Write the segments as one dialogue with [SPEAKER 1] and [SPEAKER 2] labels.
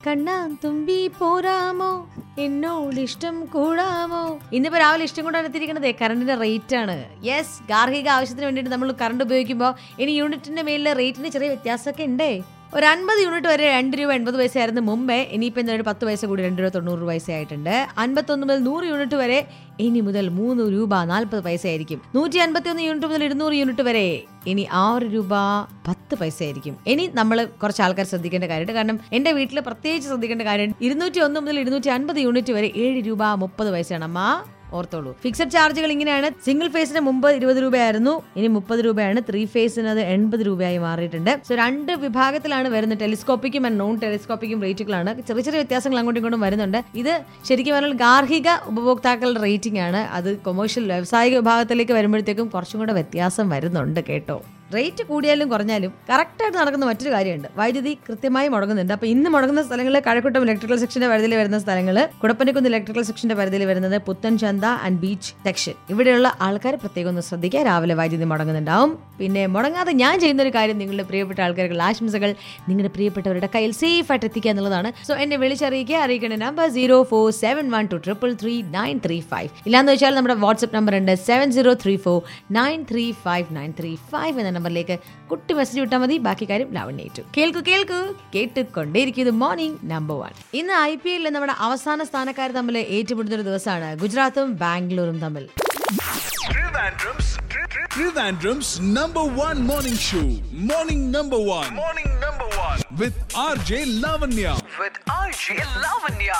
[SPEAKER 1] കണ്ണാൻ തുമ്പി പോരാമോ എന്നോട് ഇഷ്ടം കൂടാമോ ഇന്നിപ്പോ രാവിലെ ഇഷ്ടം കൊണ്ടാണ് എത്തിയിരിക്കുന്നത് കറണ്ടിന്റെ റേറ്റ് ആണ് യെസ് ഗാർഹിക ആവശ്യത്തിന് വേണ്ടിയിട്ട് നമ്മൾ കറണ്ട് ഉപയോഗിക്കുമ്പോൾ ഇനി യൂണിറ്റിന്റെ മേലിലെ റേറ്റിന് ചെറിയ വ്യത്യാസമൊക്കെ ഉണ്ടേ ഒരു അൻപത് യൂണിറ്റ് വരെ രണ്ട് രൂപ എൺപത് പൈസയായിരുന്നു മുമ്പേ ഇനിയിപ്പോൾ എന്താ ഒരു പത്ത് പൈസ കൂടി രണ്ട് രൂപ തൊണ്ണൂറ് പൈസ ആയിട്ടുണ്ട് അൻപത്തൊന്ന് മുതൽ നൂറ് യൂണിറ്റ് വരെ ഇനി മുതൽ മൂന്ന് രൂപ നാൽപ്പത് പൈസ ആയിരിക്കും നൂറ്റി അൻപത്തി ഒന്ന് യൂണിറ്റ് മുതൽ ഇരുന്നൂറ് യൂണിറ്റ് വരെ ഇനി ആറ് രൂപ പത്ത് പൈസ ആയിരിക്കും ഇനി നമ്മൾ കുറച്ച് ആൾക്കാർ ശ്രദ്ധിക്കേണ്ട കാര്യമുണ്ട് കാരണം എന്റെ വീട്ടിൽ പ്രത്യേകിച്ച് ശ്രദ്ധിക്കേണ്ട കാര്യം ഇരുന്നൂറ്റി ഒന്ന് മുതൽ ഇരുന്നൂറ്റി അൻപത് യൂണിറ്റ് വരെ ഏഴ് രൂപ മുപ്പത് പൈസയാണ് അമ്മ ഓർത്തോളൂ ഫിക്സഡ് ചാർജുകൾ ഇങ്ങനെയാണ് സിംഗിൾ ഫേസിന് മുമ്പ് ഇരുപത് രൂപയായിരുന്നു ഇനി മുപ്പത് രൂപയാണ് ത്രീ ഫേസിന് അത് എൺപത് രൂപയായി മാറിയിട്ടുണ്ട് സോ രണ്ട് വിഭാഗത്തിലാണ് വരുന്നത് ടെലിസ്കോപ്പിക്കും ആൻഡ് നോൺ ടെലിസ്കോപ്പിക്കും റേറ്റുകളാണ് ചെറിയ ചെറിയ വ്യത്യാസങ്ങൾ അങ്ങോട്ടും ഇങ്ങോട്ടും വരുന്നുണ്ട് ഇത് ശരിക്കും പറഞ്ഞാൽ ഗാർഹിക ഉപഭോക്താക്കളുടെ റേറ്റിംഗ് ആണ് അത് കൊമേഴ്ഷ്യൽ വ്യാവസായിക വിഭാഗത്തിലേക്ക് വരുമ്പോഴത്തേക്കും കുറച്ചും കൂടെ വ്യത്യാസം വരുന്നുണ്ട് കേട്ടോ റേറ്റ് കൂടിയാലും കുറഞ്ഞാലും കറക്റ്റായിട്ട് നടക്കുന്ന മറ്റൊരു കാര്യമുണ്ട് വൈദ്യുതി കൃത്യമായി മുടങ്ങുന്നുണ്ട് അപ്പോൾ ഇന്ന് മുടങ്ങുന്ന സ്ഥലങ്ങൾ കഴക്കൂട്ടം ഇലക്ട്രിക്കൽ സെക്ഷന്റെ പരിധിയിൽ വരുന്ന സ്ഥലങ്ങൾ കുടപ്പനക്കുന്ന് ഇലക്ട്രിക്കൽ സെക്ഷന്റെ പരിധിയിൽ വരുന്നത് പുത്തൻ ചന്ത ആൻഡ് ബീച്ച് സെക്ഷൻ ഇവിടെയുള്ള ആൾക്കാർ പ്രത്യേകം ഒന്ന് ശ്രദ്ധിക്കുക രാവിലെ വൈദ്യുതി മുടങ്ങുന്നുണ്ടാവും പിന്നെ മുടങ്ങാതെ ഞാൻ ചെയ്യുന്ന ഒരു കാര്യം നിങ്ങളുടെ പ്രിയപ്പെട്ട ആൾക്കാർക്ക് ആശംസകൾ നിങ്ങളുടെ പ്രിയപ്പെട്ടവരുടെ കയ്യിൽ സേഫ് ആയിട്ട് എത്തിക്കുക എന്നുള്ളതാണ് സോ എന്നെ വിളിച്ചറിയിക്കുക അറിയിക്കേണ്ട number zero four seven one two triple three nine three five ഇല്ലാന്ന് വെച്ചാൽ നമ്മുടെ വാട്സ്ആപ്പ് നമ്പർ ഉണ്ട് seven zero three four nine three five nine three five എന്ന നമ്പറിലേക്ക് കുട്ടി മെസ്സേജ് വിട്ടാൽ മതി ബാക്കി കാര്യം ലാവണ്യേറ്റു കേൾക്കൂ കേൾക്കൂ കേട്ടുകൊണ്ടേയിരിക്കും മോർണിംഗ് നമ്പർ വൺ ഇന്ന് ഐ പി എല്ലിൽ നമ്മുടെ അവസാന സ്ഥാനക്കാർ തമ്മിൽ ഏറ്റുമുട്ടുന്ന ഒരു ദിവസമാണ് ഗുജറാത്തും ബാംഗ്ലൂരും തമ്മിൽ
[SPEAKER 2] Trivandrum's, Tri- Tri- Trivandrum's number one morning show. Morning number one. Morning number one. With RJ Lavanya.
[SPEAKER 3] with RJ Lavanya.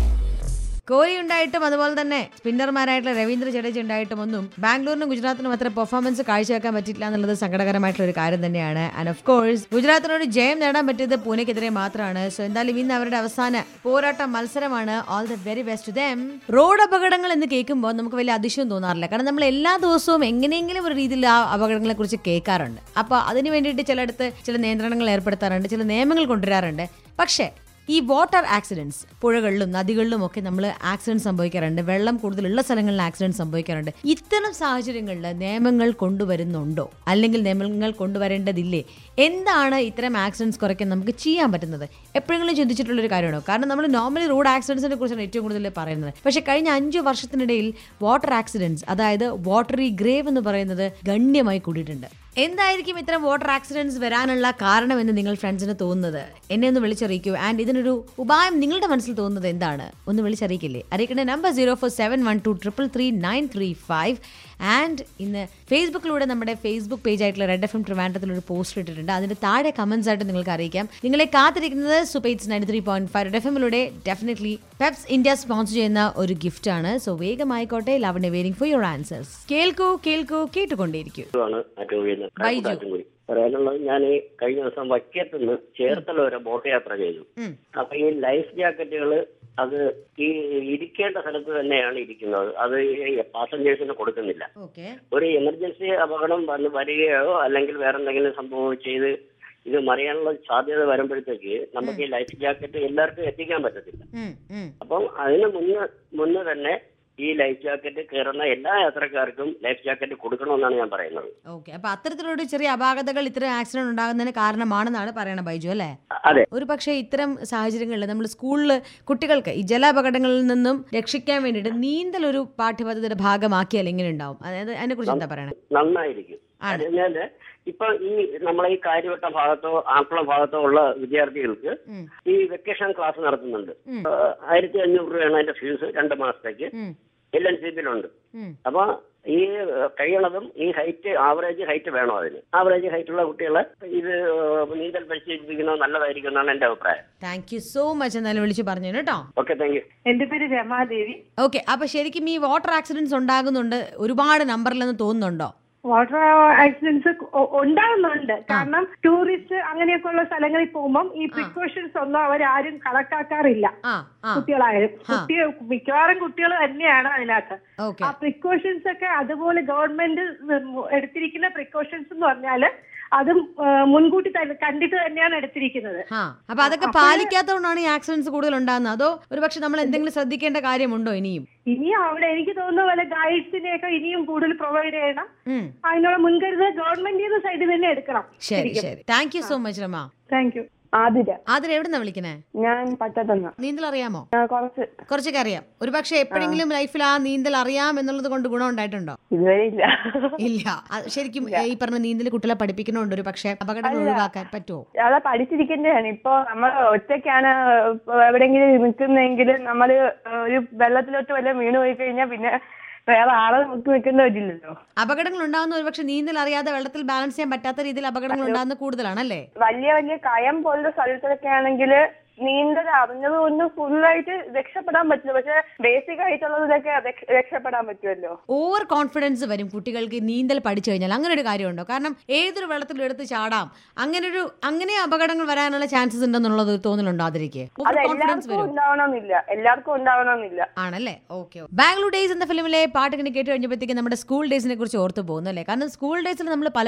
[SPEAKER 1] Kohli ഉണ്ടായിട്ടും അതുപോലെ തന്നെ സ്പിന്നർമാരായിട്ടുള്ള രവീന്ദ്ര ജഡേജ ഉണ്ടായിട്ടും ഒന്നും ബാംഗ്ലൂരിനും ഗുജറാത്തിനും അത്ര പെർഫോമൻസ് കാഴ്ചവെക്കാൻ പറ്റില്ല എന്നുള്ളത് സങ്കടകരമായിട്ടുള്ള ഒരു കാര്യം തന്നെയാണ് ആൻഡ് ഓഫ് കോഴ്സ് ഗുജറാത്തിനോട് ജയം നേടാൻ പറ്റിയത് പൂനെക്കെതിരെ മാത്രമാണ് സോ എന്തായാലും ഇന്ന് അവരുടെ അവസാന പോരാട്ട മത്സരമാണ് ഓൾ ദ വെരി ബെസ്റ്റ് ദം റോഡ് അപകടങ്ങൾ എന്ന് കേൾക്കുമ്പോൾ നമുക്ക് വലിയ അതിശയം തോന്നാറില്ല കാരണം നമ്മൾ എല്ലാ ദിവസവും എങ്ങനെയെങ്കിലും ഒരു രീതിയിൽ ആ അപകടങ്ങളെ കുറിച്ച് കേൾക്കാറുണ്ട് അപ്പോൾ അതിന് വേണ്ടിയിട്ട് ചിലയിടത്ത് ചില നിയന്ത്രണങ്ങൾ ഏർപ്പെടുത്താറുണ്ട് ചില നിയമങ്ങൾ കൊണ്ടുവരാറുണ്ട് പക്ഷേ ഈ വാട്ടർ ആക്സിഡൻസ് പുഴകളിലും നദികളിലും ഒക്കെ നമ്മൾ ആക്സിഡന്റ് സംഭവിക്കാറുണ്ട് വെള്ളം കൂടുതലുള്ള സ്ഥലങ്ങളിൽ ആക്സിഡന്റ് സംഭവിക്കാറുണ്ട് ഇത്തരം സാഹചര്യങ്ങളിൽ നിയമങ്ങൾ കൊണ്ടുവരുന്നുണ്ടോ അല്ലെങ്കിൽ നിയമങ്ങൾ കൊണ്ടുവരേണ്ടതില്ലേ എന്താണ് ഇത്തരം ആക്സിഡൻസ് കുറയ്ക്കാൻ നമുക്ക് ചെയ്യാൻ പറ്റുന്നത് എപ്പോഴെങ്കിലും ചിന്തിച്ചിട്ടുള്ള ഒരു കാര്യമാണോ കാരണം നമ്മൾ നോർമലി റോഡ് ആക്സിഡൻസിനെ കുറിച്ചാണ് ഏറ്റവും കൂടുതൽ പറയുന്നത് പക്ഷേ കഴിഞ്ഞ അഞ്ചു വർഷത്തിനിടയിൽ വാട്ടർ ആക്സിഡൻസ് അതായത് വാട്ടറി ഗ്രേവ് എന്ന് പറയുന്നത് ഗണ്യമായി കൂടിയിട്ടുണ്ട് എന്തായിരിക്കും ഇത്തരം വാട്ടർ ആക്സിഡൻസ് വരാനുള്ള കാരണം എന്ന് നിങ്ങൾ ഫ്രണ്ട്സിന് തോന്നുന്നത് എന്നെ ഒന്ന് വിളിച്ചറിയിക്കൂ ആൻഡ് ഇതിനൊരു ഉപായം നിങ്ങളുടെ മനസ്സിൽ തോന്നുന്നത് എന്താണ് ഒന്ന് വിളിച്ചറിയിക്കില്ലേ അറിയിക്കേണ്ട number zero four seven one two triple three nine three five and ഇന്ന് ഫേസ്ബുക്കിലൂടെ നമ്മുടെ ഫേസ്ബുക്ക് പേജ് ആയിട്ടുള്ള റെഡ് എഫ് എം ട്രിവാൻഡത്തിൽ ഒരു പോസ്റ്റ് ഇട്ടിട്ടുണ്ട് അതിന്റെ താഴെ കമന്റ്സ് ആയിട്ട് നിങ്ങൾക്ക് അറിയിക്കാം നിങ്ങളെ കാത്തിരിക്കുന്നത് സൂപ്പേറ്റ്സ് ninety three point five Red F എമ്മിലൂടെ ഡെഫിനറ്റ്ലി പെപ്സ് ഇന്ത്യ സ്പോൺസർ ചെയ്യുന്ന ഒരു ഗിഫ്റ്റ് ആണ് സോ വേഗമായിക്കോട്ടെ ലവൺ വെയിറ്റിംഗ് ഫോർ യുവർ ആൻസേഴ്സ് കേൾക്കൂ കേൾക്കൂ കേട്ടുകൊണ്ടേയിരിക്കും
[SPEAKER 4] ആണ് ഏറ്റവും വലിയ
[SPEAKER 1] ബൈജു.
[SPEAKER 4] കാറ്റുംകുടി പറയാനുള്ളത് ഞാൻ ഈ കഴിഞ്ഞ ദിവസം വക്കത്തുനിന്ന് ചേർത്തല വരെ ബോട്ട് യാത്ര ചെയ്തു
[SPEAKER 1] ഉം.
[SPEAKER 4] അപ്പൊ ഈ ലൈഫ് ജാക്കറ്റുകൾ അത് ഈ ഇരിക്കേണ്ട സ്ഥലത്ത് തന്നെയാണ് ഇരിക്കുന്നത് അത് ഈ പാസഞ്ചേഴ്സിന് കൊടുക്കുന്നില്ല
[SPEAKER 1] ഓക്കെ
[SPEAKER 4] ഒരു എമർജൻസി അപകടം വന്ന് വരികയോ അല്ലെങ്കിൽ വേറെ എന്തെങ്കിലും സംഭവം ചെയ്ത് ഇത് മറിയാനുള്ള സാധ്യത വരുമ്പോഴത്തേക്ക് നമുക്ക് ഈ ലൈഫ് ജാക്കറ്റ് എല്ലാവർക്കും എത്തിക്കാൻ പറ്റത്തില്ല അപ്പം അതിന് മുന്നേ മുന്നേ തന്നെ ഈ ലൈഫ് ജാക്കറ്റ് കയറുന്ന എല്ലാ യാത്രക്കാർക്കും ലൈഫ് ജാക്കറ്റ് കൊടുക്കണമെന്നാണ് ഞാൻ പറയുന്നത്
[SPEAKER 1] ഓക്കെ അപ്പൊ അത്തരത്തിലുള്ള ചെറിയ അപാകതകൾ ഇത്തരം ആക്സിഡന്റ് ഉണ്ടാകുന്നതിന് കാരണമാണെന്നാണ് പറയണത് ബൈജു അല്ലേ
[SPEAKER 4] അതെ
[SPEAKER 1] ഒരു പക്ഷേ ഇത്തരം സാഹചര്യങ്ങളിൽ നമ്മൾ സ്കൂളിൽ കുട്ടികൾക്ക് ഈ ജല അപകടങ്ങളിൽ നിന്നും രക്ഷിക്കാൻ വേണ്ടിയിട്ട് നീന്തൽ ഒരു പാഠ്യപദ്ധതിയുടെ ഭാഗമാക്കിയാൽ എങ്ങനെ ഉണ്ടാവും അതായത് അതിനെ കുറിച്ച് എന്താ പറയണേ
[SPEAKER 4] നന്നായിരിക്കും
[SPEAKER 1] ആണ്.
[SPEAKER 4] കഴിഞ്ഞാല് ഇപ്പൊ ഈ നമ്മളെ ഈ കാര്യവട്ട ഭാഗത്തോ ആക്കുളം ഭാഗത്തോ ഉള്ള വിദ്യാർത്ഥികൾക്ക്
[SPEAKER 1] ഉം.
[SPEAKER 4] ഈ വെക്കേഷൻ ക്ലാസ് നടത്തുന്നുണ്ട്
[SPEAKER 1] ഉം.
[SPEAKER 4] ആയിരത്തി അഞ്ഞൂറ് രൂപയാണ് അതിന്റെ ഫീസ് രണ്ട് മാസത്തേക്ക്
[SPEAKER 1] ഉം,
[SPEAKER 4] എൽ എൻ സി ബിയിലുണ്ട്
[SPEAKER 1] ഉം.
[SPEAKER 4] അപ്പൊ ഈ കഴിയണതും ഈ ഹൈറ്റ് ആവറേജ് ഹൈറ്റ് വേണം അതിന് ആവറേജ് ഹൈറ്റ് ഉള്ള കുട്ടികളെ ഇത് നീന്തൽ പരിശീലിപ്പിക്കുന്നത് നല്ലതായിരിക്കും എന്നാണ് എന്റെ അഭിപ്രായം
[SPEAKER 1] താങ്ക് യു സോ മച്ച് എന്നാലും വിളിച്ചു പറഞ്ഞു കേട്ടോ
[SPEAKER 4] ഓക്കെ താങ്ക് യു
[SPEAKER 5] എന്റെ പേര് രമാദേവി
[SPEAKER 1] ഓക്കെ അപ്പൊ ശരിക്കും ഈ വാട്ടർ ആക്സിഡൻസ് ഉണ്ടാകുന്നുണ്ട് ഒരുപാട് നമ്പറിലെന്ന് തോന്നുന്നുണ്ടോ
[SPEAKER 5] വാട്ടർ ആക്സിഡൻസ് ഉണ്ടാകുന്നുണ്ട് കാരണം ടൂറിസ്റ്റ് അങ്ങനെയൊക്കെ ഉള്ള സ്ഥലങ്ങളിൽ പോകുമ്പോൾ ഈ പ്രിക്കോഷൻസ് ഒന്നും അവരാരും കണക്കാക്കാറില്ല
[SPEAKER 1] ആ ആ
[SPEAKER 5] കുട്ടികളായാലും കുട്ടി മിക്കവാറും കുട്ടികൾ തന്നെയാണ് അതിനകത്ത്
[SPEAKER 1] ഓക്കെ
[SPEAKER 5] ആ പ്രിക്കോഷൻസ് ഒക്കെ അതുപോലെ ഗവൺമെന്റ് എടുത്തിരിക്കുന്ന പ്രിക്കോഷൻസ് എന്ന് പറഞ്ഞാല് അതും ആ, മുൻകൂട്ടി തന്നെ കണ്ടിട്ട് തന്നെയാണ് എടുത്തിരിക്കുന്നത്
[SPEAKER 1] ആ അപ്പൊ അതൊക്കെ പാലിക്കാത്തതുകൊണ്ടാണ് ഈ ആക്സിഡൻസ് കൂടുതൽ ഉണ്ടാകുന്നത് അതോ ഒരുപക്ഷെ നമ്മൾ എന്തെങ്കിലും ശ്രദ്ധിക്കേണ്ട കാര്യമുണ്ടോ ഇനിയും
[SPEAKER 5] ഇനിയും അവിടെ എനിക്ക് തോന്നുന്ന പോലെ ഗൈഡ്സിനെയൊക്കെ ഇനിയും കൂടുതൽ പ്രൊവൈഡ് ചെയ്യണം
[SPEAKER 1] ഉം.
[SPEAKER 5] അതിനുള്ള മുൻകരുതൽ ഗവൺമെന്റിന്റെ സൈഡിൽ തന്നെ എടുക്കണം
[SPEAKER 1] ശരി ശരി thank you so much Rama
[SPEAKER 5] thank you Athira
[SPEAKER 1] Athira എവിടുന്നാ വിളിക്കണേ
[SPEAKER 5] ഞാൻ പറ്റത്തെന്ന
[SPEAKER 1] നീന്തൽ അറിയാമോ
[SPEAKER 5] കുറച്ച്
[SPEAKER 1] കുറച്ചൊക്കെ അറിയാം ഒരു പക്ഷെ എപ്പോഴെങ്കിലും ലൈഫിൽ ആ നീന്തൽ അറിയാം എന്നുള്ളത് കൊണ്ട് ഗുണം ഉണ്ടായിട്ടുണ്ടോ
[SPEAKER 5] ഇതുവരെ ഇല്ല
[SPEAKER 1] ഇല്ല അത് ശരിക്കും ഈ പറഞ്ഞ നീന്തൽ കുട്ടികളെ പഠിപ്പിക്കണോണ്ട് ഒരു പക്ഷെ അപകടങ്ങൾ ഒഴിവാക്കാൻ പറ്റുമോ
[SPEAKER 5] അതാ പഠിച്ചിരിക്കേണ്ടതാണ് ഇപ്പൊ നമ്മൾ ഒറ്റയ്ക്കാണ് ഇപ്പൊ എവിടെയെങ്കിലും നിൽക്കുന്നെങ്കിൽ നമ്മൾ ഒരു വെള്ളത്തിലോട്ട് വല്ല വീണ് പോയി കഴിഞ്ഞാൽ പിന്നെ വേറെ ആളെ നോക്കി നിൽക്കേണ്ട വരില്ലല്ലോ
[SPEAKER 1] അപകടങ്ങൾ ഉണ്ടാകുന്ന ഒരു പക്ഷെ നീന്തൽ അറിയാതെ വെള്ളത്തിൽ ബാലൻസ് ചെയ്യാൻ പറ്റാത്ത രീതിയിൽ അപകടങ്ങൾ ഉണ്ടാകുന്ന കൂടുതലാണല്ലേ
[SPEAKER 5] വലിയ വലിയ കയം പോലുള്ള സ്ഥലത്തൊക്കെ ആണെങ്കിൽ നീന്തൽ അറിഞ്ഞത് കൊണ്ട് ഫുള്ളായിട്ട് രക്ഷപ്പെടാൻ പറ്റില്ല പക്ഷെ ബേസിക് ആയിട്ടുള്ളതിലൊക്കെ രക്ഷ- രക്ഷപ്പെടാൻ പറ്റുമല്ലോ
[SPEAKER 1] ഓവർ കോൺഫിഡൻസ് വരും കുട്ടികൾക്ക് നീന്തൽ പഠിച്ചു കഴിഞ്ഞാൽ അങ്ങനെ ഒരു കാര്യമുണ്ടോ കാരണം ഏതൊരു വെള്ളത്തിലും എടുത്ത് ചാടാം അങ്ങനെ ഒരു അങ്ങനെ അപകടങ്ങൾ വരാനുള്ള ചാൻസസ് ഉണ്ടെന്നുള്ളത് തോന്നലുണ്ടോ അതിലേക്ക് ഓവർ
[SPEAKER 5] അത്
[SPEAKER 1] കോൺഫിഡൻസ്
[SPEAKER 5] എല്ലാവർക്കും
[SPEAKER 1] വരും
[SPEAKER 5] ഉണ്ടാവണമെന്നില്ല എല്ലാവർക്കും ഉണ്ടാവണമെന്നില്ല
[SPEAKER 1] ആണല്ലേ ഓക്കെ ബാംഗ്ലൂർ ഡേയ്സ് എന്ന ഫിലിമിലെ പാട്ട് ഇങ്ങനെ കേട്ട് കഴിഞ്ഞപ്പോഴത്തേക്ക് നമ്മുടെ സ്കൂൾ ഡേയ്സിനെ കുറിച്ച് ഓർത്ത് പോകുന്നു അല്ലേ കാരണം സ്കൂൾ ഡേയ്സിൽ നമ്മൾ പല